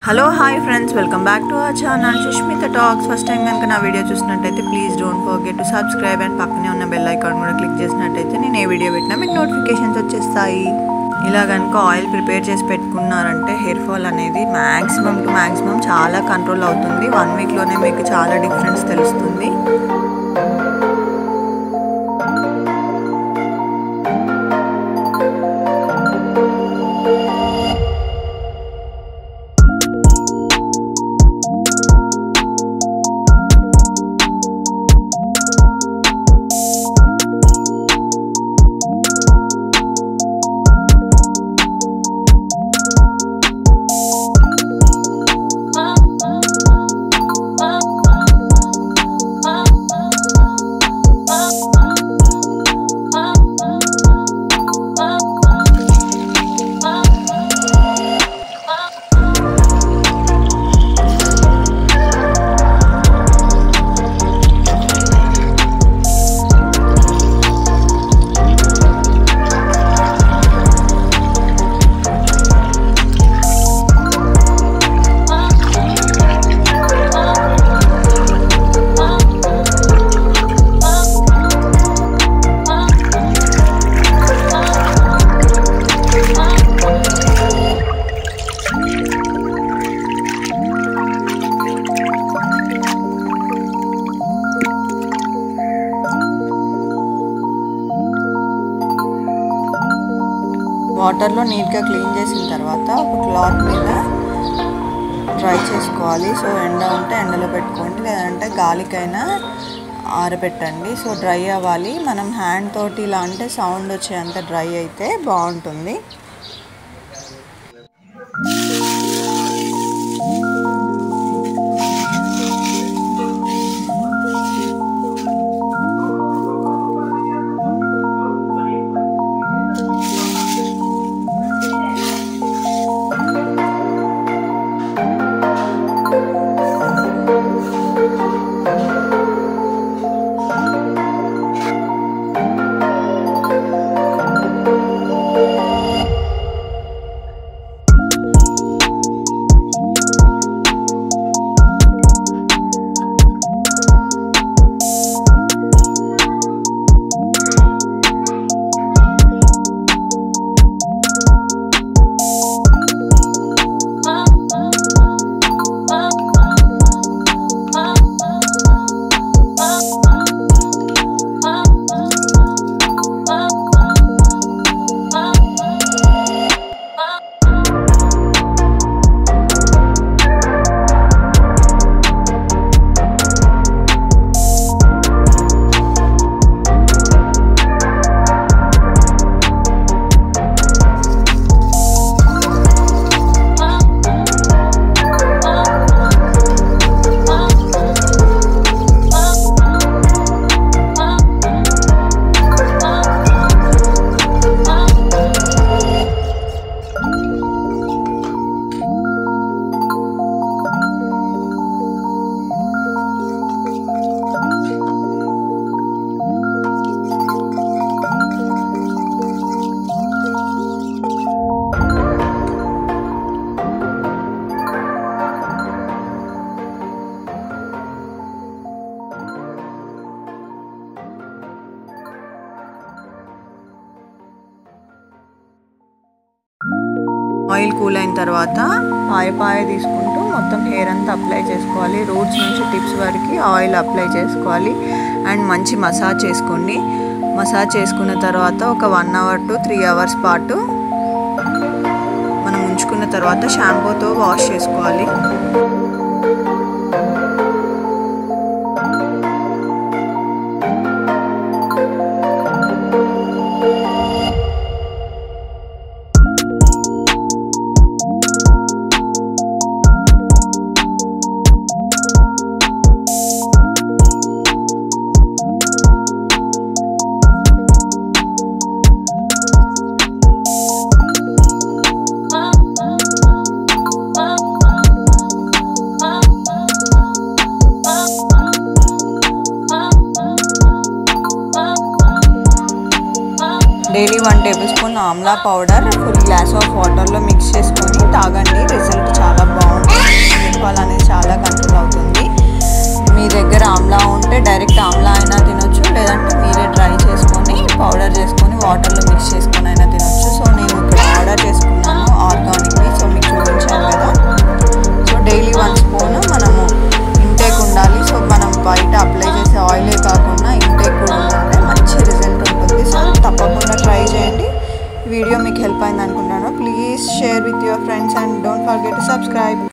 hello hi friends welcome back to our channel Sushmita talks first time కనుక నా video చూసినట్టయితే please don't forget to subscribe and పక్కనే ఉన్న bell icon కూడా click చేసినట్టయితే నేను ఏ వీడియో పెట్టినా మీకు నోటిఫికేషన్స్ వచ్చేస్తాయి ఇలా కనుక ఆయిల్ ప్రిపేర్ చేసి పెట్టుకున్నారంటే హెయిర్ ఫాల్ అనేది మ్యాక్సిమం టు మ్యాక్సిమం చాలా కంట్రోల్ అవుతుంది వన్ వీక్లోనే మీకు చాలా డిఫరెన్స్ తెలుస్తుంది వాటర్లో నీట్గా క్లీన్ చేసిన తర్వాత ఒక క్లాత్ మీద డ్రై చేసుకోవాలి సో ఎండ ఉంటే ఎండలో పెట్టుకోండి లేదంటే గాలికైనా ఆరబెట్టండి సో డ్రై అవ్వాలి మనం హ్యాండ్ తోటి ఇలా అంటే సౌండ్ వచ్చేంత డ్రై అయితే బాగుంటుంది ఆయిల్ కూల్ అయిన తర్వాత పాయ పాయ తీసుకుంటూ మొత్తం హెయిర్ అంతా అప్లై చేసుకోవాలి రూట్స్ నుంచి టిప్స్ వరకు ఆయిల్ అప్లై చేసుకోవాలి అండ్ మంచి మసాజ్ చేసుకోండి మసాజ్ చేసుకున్న తర్వాత ఒక one hour two three hours పాటు మనం ఉంచుకున్న తర్వాత షాంపూతో వాష్ చేసుకోవాలి daily one tablespoon amla powder full glass of వాటర్లో మిక్స్ చేసుకొని తాగండి రిజల్ట్ చాలా బాగుంటుంది డోంట్ ఫర్గెట్ టు సబ్స్క్రైబ్